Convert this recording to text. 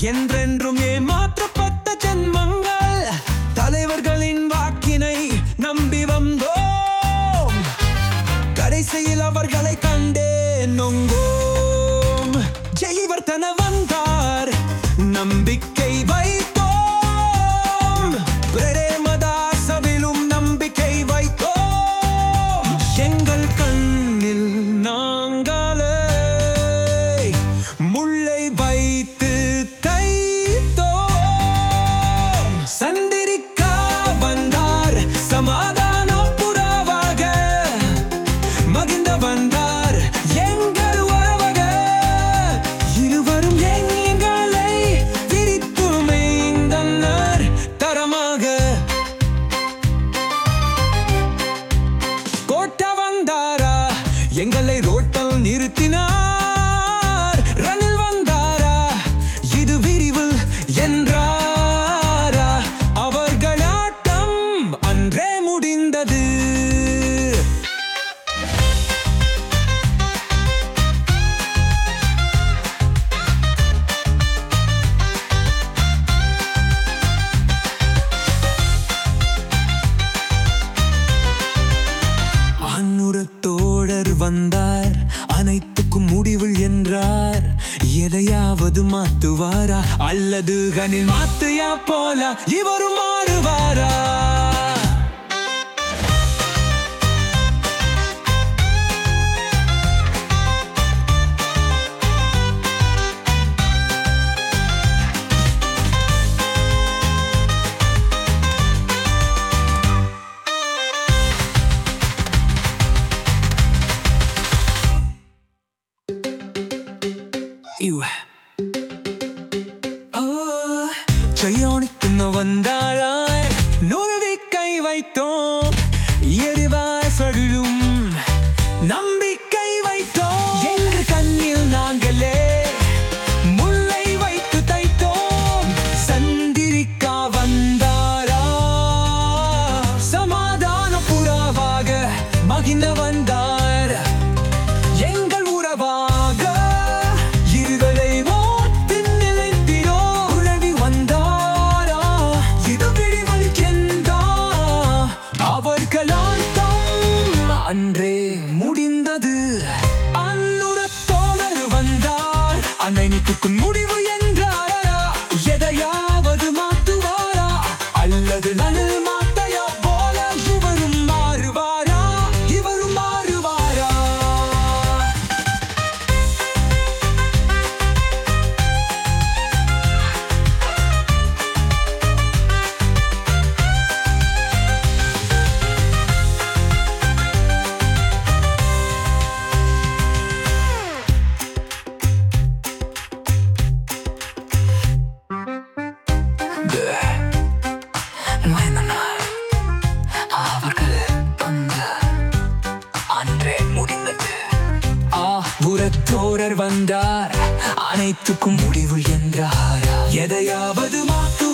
என்றென்றும் ஏமாற்றப்பட்ட ஜென்மங்கள் தலைவர்களின் வாக்கினை நம்பி வந்தோம் கடைசியில் அவர்களை கண்டே நொங்கோம் ஜெய்வர்த்தன வந்தார் நம்பிக்கை வைத்தோம் பிரேமதாசவிலும் நம்பிக்கை வைத்தோம் எங்கள் கண்ணில் நாங்களே முள்ளை வைத்து தைத்தோம் சந்திரிக்கா வந்தார் சமாதான புறாவாக மகிழ்ந்த வந்தார் எங்கள் உறவக இருவரும் எங்களை விரித்து மேய்ந்தனர் தரமாக கோட்ட வந்தாரா எங்களை ரோட்டல் நிறுத்தினார் ரனில் வந்தாரா இது விரிவு என்றாரா அவர்கள் ஆட்டம் அன்றே முடிந்தது அன்னுர தோழர் வந்தார் அனைத்துக்கும் முடிவு என்றார் எதையாவது மாத்துவாரா அல்லது கனில் மாத்துயா போல இவரும் மாறுவாரா ഇവ செய்யோனிக்குன்னு வந்தாளாய் நுழுவி கை வைத்தோம் எரிவாசலும் நம்பிக்கை வைத்தோம் என்று கண்ணில் நாங்களே முல்லை வைத்து தைத்தோம் சந்திரிக்கா வந்தாரா சமாதான புறாவாக மகிழ்ந்த வந்தார் எங்கள் உறவாக இருகளை ஓட்டின் நிலைத்திரோ உழவி வந்தாரா இது விழிவழிக்கின்றா அவர்களாட்டம் அன்றே முடிந்தது அன்னுரத் தோழர் வந்தார் அன்னைக்கு முடிவு என்றாரா எதையாவது மாத்துவாரா அல்லது நனில் மாத்தையா போல இவரும் மாறுவாரா இவரும் மாறுவாரா அவர்கள் வந்து அன்றே முடிந்தது ஆ உரத்தோரர் வந்தார் அனைத்துக்கும் முடிவு என்றார் எதையாவது மாற்று